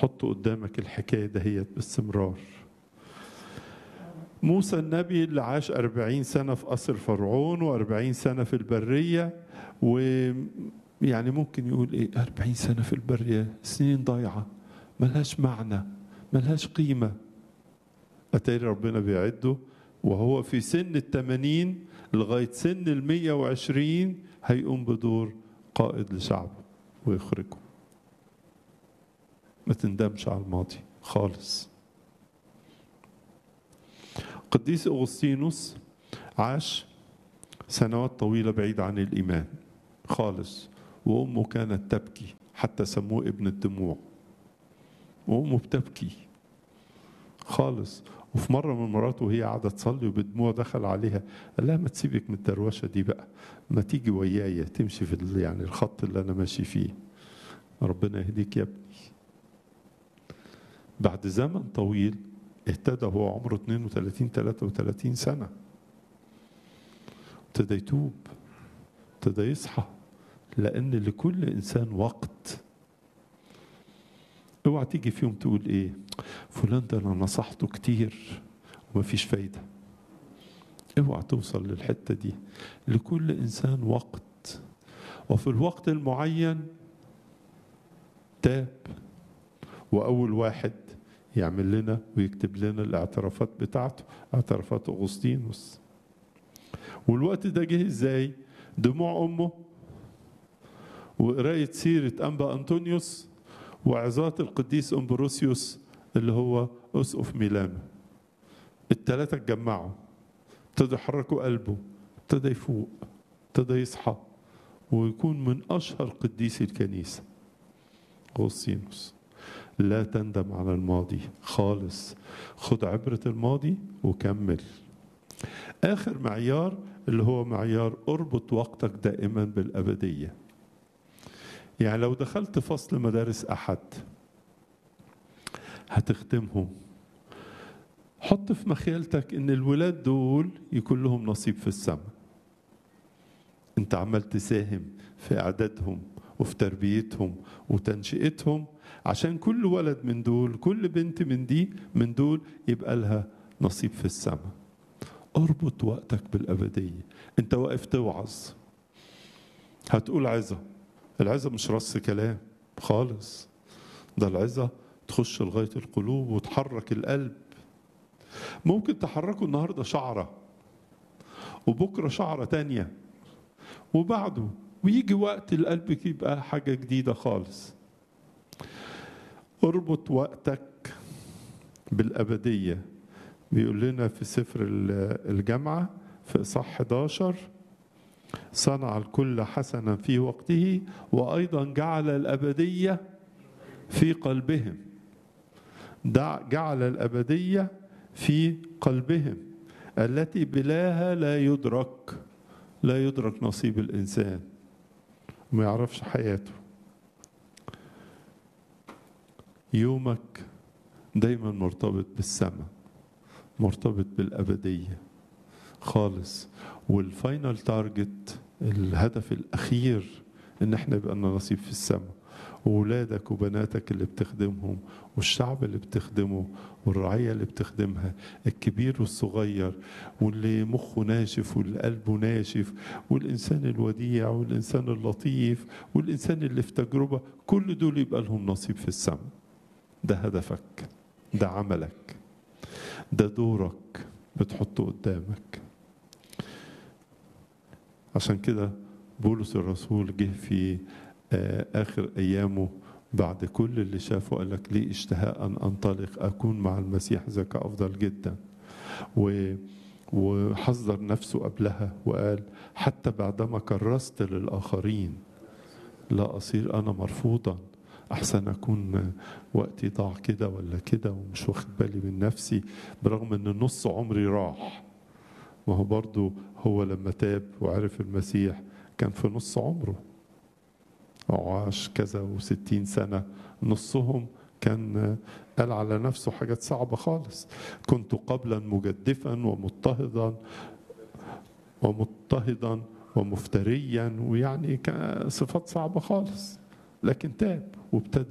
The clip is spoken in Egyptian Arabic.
حط قدامك الحكاية دهيت باستمرار موسى النبي اللي عاش أربعين سنة في قصر فرعون وأربعين سنة في البرية ويعني ممكن يقول إيه أربعين سنة في البرية سنين ضايعة ملهاش معنى ملهاش قيمة أتاري ربنا بيعده وهو في سن التمانين لغاية سن المية وعشرين هيقوم بدور قائد لشعبه ويخرجه ما تندمش على الماضي خالص قديس أغسطينوس عاش سنوات طويلة بعيد عن الإيمان خالص وأمه كانت تبكي حتى سموه ابن الدموع وأمه بتبكي خالص وفي مرة من المرات وهي قاعدة تصلي وبدموع دخل عليها قال لها ما تسيبك من الدروشة دي بقى ما تيجي ويايا تمشي في يعني الخط اللي أنا ماشي فيه ربنا يهديك يا ابني بعد زمن طويل اهتدى هو عمره 32 33 سنة ابتدى يتوب ابتدى يصحى لأن لكل إنسان وقت اوعى تيجي فيهم تقول ايه فلان ده انا نصحته كتير ومفيش فايده اوعى توصل للحته دي لكل انسان وقت وفي الوقت المعين تاب واول واحد يعمل لنا ويكتب لنا الاعترافات بتاعته اعترافات اغسطينوس والوقت ده جه ازاي دموع امه وقرايه سيره انبا انطونيوس وعظات القديس امبروسيوس اللي هو اسقف ميلانو الثلاثه اتجمعوا ابتدوا يحركوا قلبه ابتدى يفوق ابتدى يصحى ويكون من اشهر قديسي الكنيسه غوسينوس لا تندم على الماضي خالص خد عبرة الماضي وكمل آخر معيار اللي هو معيار اربط وقتك دائما بالأبدية يعني لو دخلت فصل مدارس أحد هتخدمهم حط في مخيلتك ان الولاد دول يكون لهم نصيب في السماء انت عمال تساهم في اعدادهم وفي تربيتهم وتنشئتهم عشان كل ولد من دول كل بنت من دي من دول يبقى لها نصيب في السماء اربط وقتك بالأبدية انت واقف توعظ هتقول عظة العظة مش رص كلام خالص ده العظة تخش لغاية القلوب وتحرك القلب ممكن تحركه النهاردة شعرة وبكرة شعرة تانية وبعده ويجي وقت القلب يبقى حاجة جديدة خالص اربط وقتك بالأبدية بيقول لنا في سفر الجامعة في إصحاح 11 صنع الكل حسنا في وقته وأيضا جعل الأبدية في قلبهم دع جعل الأبدية في قلبهم التي بلاها لا يدرك لا يدرك نصيب الإنسان ما يعرفش حياته يومك دايما مرتبط بالسماء مرتبط بالأبدية خالص والفاينل تارجت الهدف الأخير إن احنا يبقى لنا نصيب في السماء وولادك وبناتك اللي بتخدمهم والشعب اللي بتخدمه والرعية اللي بتخدمها الكبير والصغير واللي مخه ناشف واللي قلبه ناشف والإنسان الوديع والإنسان اللطيف والإنسان اللي في تجربة كل دول يبقى لهم نصيب في السماء ده هدفك ده عملك ده دورك بتحطه قدامك عشان كده بولس الرسول جه في آخر أيامه بعد كل اللي شافه قال لك لي اشتهاء أن أنطلق أكون مع المسيح ذاك أفضل جدا و وحذر نفسه قبلها وقال حتى بعدما كرست للآخرين لا أصير أنا مرفوضا أحسن أكون وقتي ضاع كده ولا كده ومش واخد بالي من نفسي برغم أن نص عمري راح ما هو برضو هو لما تاب وعرف المسيح كان في نص عمره وعاش كذا وستين سنة نصهم كان قال على نفسه حاجات صعبة خالص كنت قبلا مجدفا ومضطهدا ومضطهدا ومفتريا ويعني صفات صعبة خالص لكن تاب وابتدى